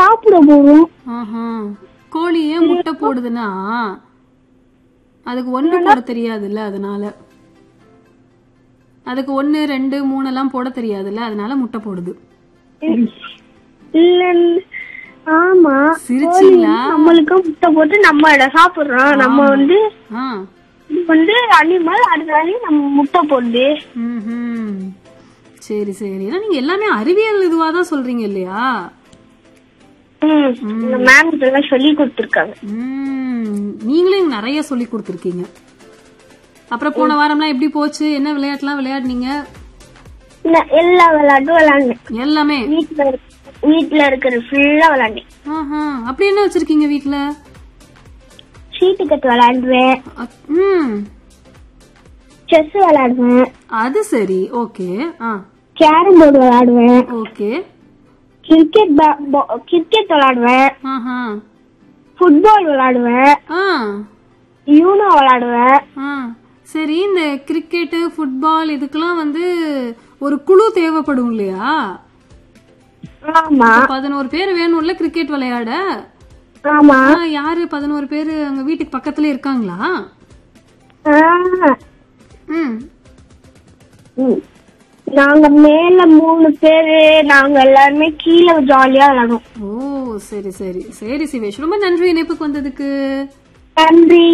சாப்பிட போவோம் ஆஹா கோழி ஏன் முட்டை போடுதுன்னா அதுக்கு ஒண்ணு போட தெரியாதுல்ல அதனால அதுக்கு ஒண்ணு ரெண்டு மூணு எல்லாம் போட தெரியாதுல்ல அதனால முட்டை போடுது இல்ல ஆமா சிரிச்சீங்களா நம்மளுக்கு முட்டை போட்டு நம்ம இதை சாப்பிடுறோம் நம்ம வந்து ஆ இது வந்து அனிமல் அதனால நம்ம முட்டை போடுது ம்ஹும். சரி சரி ஏன்னா நீங்க எல்லாமே அறிவியல் இதுவா தான் சொல்றீங்க இல்லையா ம் இந்த மேம் இதெல்லாம் சொல்லி கொடுத்துருக்காங்க ம், நீங்களும் எனக்கு நிறைய சொல்லி கொடுத்துருக்கீங்க அப்புறம் போன வாரம்லாம் எப்படி போச்சு என்ன விளையாட்டுலாம் விளையாடுனீங்க நான் எல்லா விளையாட்டும் விளையாண்டேன் எல்லாமே வீட்டுல இருக்க- வீட்டுல இருக்கிற ஃபுல்லா விளையாண்டேன் ஆஹா அப்படி என்ன வச்சிருக்கீங்க வீட்ல சீட்டு கட்டு விளையாடுவேன் அ- ம் செஸ் விளையாடுவேன் அது சரி ஓகே ஆ கேரம் போர்டு விளையாடுவேன் ஓகே கிரிக்கெட் கிரிக்கெட் விளையாடுவேன் ஆஹா ஃபுட்பால் விளையாடுவேன் ஆ யூனோ விளையாடுவேன் ஆ சரி இந்த கிரிக்கெட்டு ஃபுட்பால் இதுக்கெல்லாம் வந்து ஒரு குழு தேவைப்படும் இல்லையா ஆமா பதினோரு பேர் வேணும்ல கிரிக்கெட் விளையாட ஆமா ஆ, யாரு பதினோரு பேர் அங்க வீட்டுக்கு பக்கத்துல இருக்காங்களா ஆ. ம் ம். நாங்க மேல மூணு பேரு நாங்க எல்லாருமே கீழே ஜாலியா விளையாடுவோம் ஓ சரி சரி சரி சிவேஷ் ரொம்ப நன்றி இணைப்புக்கு வந்ததுக்கு நன்றி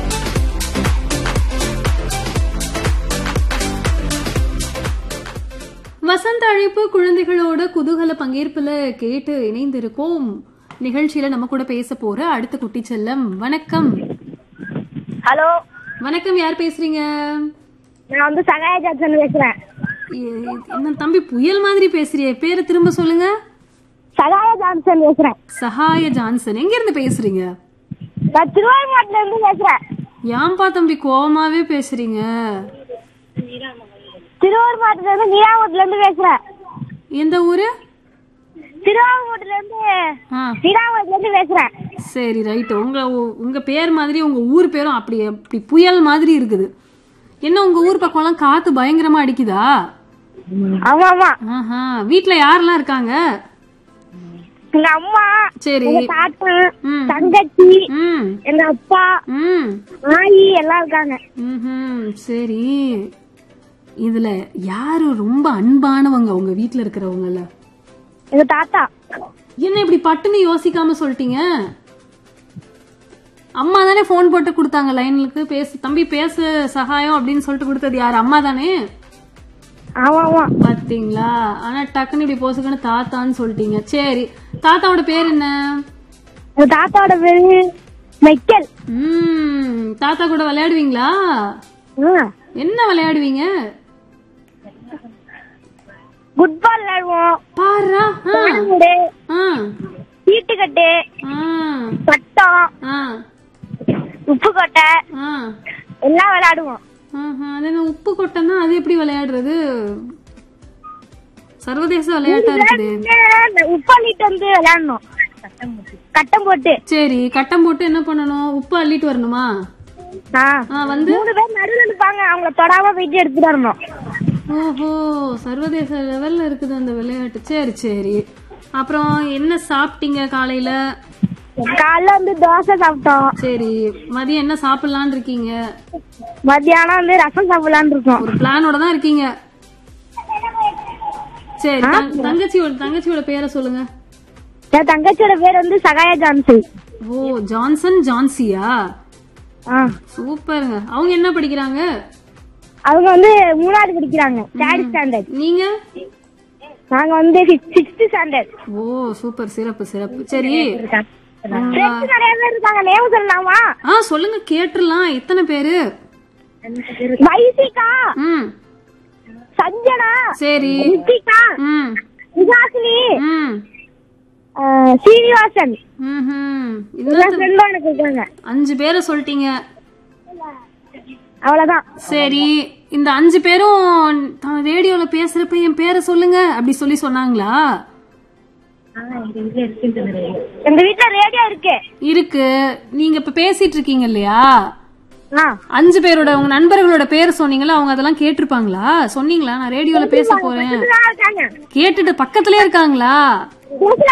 வசந்த அழைப்பு குழந்தைகளோட குதூகல பங்கேற்புல கேட்டு இணைந்திருக்கோம் நிகழ்ச்சியில நம்ம கூட பேச போற அடுத்த குட்டி செல்லம் வணக்கம் ஹலோ வணக்கம் யார் பேசுறீங்க நான் வந்து சகாய ஜாக்சன் பேசுறேன் எ- என்ன தம்பி புயல் மாதிரி பேசுறியே பேரை திரும்ப சொல்லுங்க சகாய ஜான்சன் பேசுறேன் சகாய ஜான்சன் எங்க இருந்து பேசுறீங்க நான் திருவாரூர்ல இருந்து பேசுறேன் ஏன்பா தம்பி கோவமாவே பேசுறீங்க திருவாரூர் மாவட்டத்துல இருந்து நீராவூர்ல இருந்து பேசுறேன் எந்த ஊரு திருவாரூர்ல இருந்து ஆ நீராவூர்ல இருந்து பேசுறேன் சரி ரைட் உங்க ஊ- உங்க பேர் மாதிரி உங்க ஊர் பேரும் அப்படி அப்படி புயல் மாதிரி இருக்குது என்ன உங்க ஊர் பக்கம்லாம் காத்து பயங்கரமா அடிக்குதா ஆமா ஆமா ஆஹா வீட்ல யாரெல்லாம் இருக்காங்க எங்க அம்மா சரி எங்க தாத்தா ம் தங்கச்சி ம் எங்க அப்பா ம் ஆயி எல்லாம் இருக்காங்க ம்ஹும். சரி இதுல யாரு ரொம்ப அன்பானவங்க உங்க வீட்ல இருக்கிறவங்கல எங்க தாத்தா என்ன இப்படி பட்டுன்னு யோசிக்காம சொல்லிட்டீங்க அம்மா தானே ஃபோன் போட்டு கொடுத்தாங்க லைனுக்கு பேசு தம்பி பேசு சகாயம் அப்படின்னு சொல்லிட்டு கொடுத்தது யாரு அம்மா தானே ஆமா ஆமா பாத்தீங்களா ஆனா டக்குன்னு இப்படி போசுக்குன்னு தாத்தான்னு சொல்லிட்டீங்க சரி தாத்தாவோட பேர் என்ன எங்க தாத்தாவோட பேரு மைக்கேல் ம் தாத்தா கூட விளையாடுவீங்களா ஆ. என்ன விளையாடுவீங்க ஃபுட்பால் விளையாடுவோம் பாருடா ஆ, விளையாடு, ஆ, சீட்டுக்கட்டு ஆ, பட்டம் ஆ, உப்பு கொட்டை ஆ. எல்லாம் விளையாடுவோம் ஆஹா, அது என்ன உப்பு கொட்டைன்னா அது எப்படி விளையாடுறது சர்வதேச விளையாட்டா இருக்குது உப்பு அள்ளிட்டு வந்து விளையாடணும் கட்டம் போட்டு சரி கட்டம் போட்டு என்ன பண்ணணும் உப்பு அள்ளிட்டு வரணுமா ஆ. ஆ வந்து மூணு பேர் நடுவில் இருப்பாங்க அவங்கள தொடாம போயிட்டு எடுத்துட்டு வரணும் ஓஹோ சர்வதேச லெவல்ல இருக்குது அந்த விளையாட்டு சரி சரி அப்புறம் என்ன சாப்பிட்டீங்க காலையில காலைல வந்து தோசை சாப்பிட்டோம் சரி மதியம் என்ன சாப்பிடலான்னு இருக்கீங்க மத்தியானம் வந்து ரசம் சாப்பிடலான்னு இருக்கோம் ஒரு பிளானோட தான் இருக்கீங்க சரி தங்- தங்கச்சியோட தங்கச்சியோட பேரை சொல்லுங்க என் தங்கச்சியோட பேர் வந்து சகாய ஜான்சி ஓ ஜான்சன் ஜான்சியா ஆ. சூப்பருங்க அவங்க என்ன படிக்கிறாங்க அவங்க வந்து மூணாவது படிக்கிறாங்க தேர்ட் ஸ்டாண்டர்ட் நீங்க நாங்க வந்து சிக்ஸ்த் ஸ்டாண்டர்ட் ஓ சூப்பர் சிறப்பு சிறப்பு சரி ஃப்ரெண்ட்ஸ் நிறைய பேர் இருக்காங்க நேம் சொல்லலாமா ஆ சொல்லுங்க கேட்டுறலாம் எத்தனை பேரு வைசிகா ம் சஞ்சனா சரி ரித்திகா ம் விகாசினி ம் ஆ, சீனிவாசன் ம்ஹும். எல்லா இன்னும் ஃப்ரெண்டும் எனக்கு இருக்காங்க அஞ்சு பேரை சொல்லிட்டீங்க அவ்வளவுதான் சரி இந்த அஞ்சு பேரும் தான் ரேடியோல பேசுறப்ப என் பேரை சொல்லுங்க அப்படி சொல்லி சொன்னாங்களா எங்க வீட்ல ரேடியோ இருக்கு இருக்கு நீங்க இப்ப பேசிட்டு இருக்கீங்க இல்லையா ஆ அஞ்சு பேரோட உங்க நண்பர்களோட பேர் சொன்னீங்களா அவங்க அதெல்லாம் கேட்டிருப்பாங்களா சொன்னீங்களா நான் ரேடியோல பேச போறேன் இதெல்லாம் இருக்காங்க கேட்டுட்டு பக்கத்துலயே இருக்காங்களா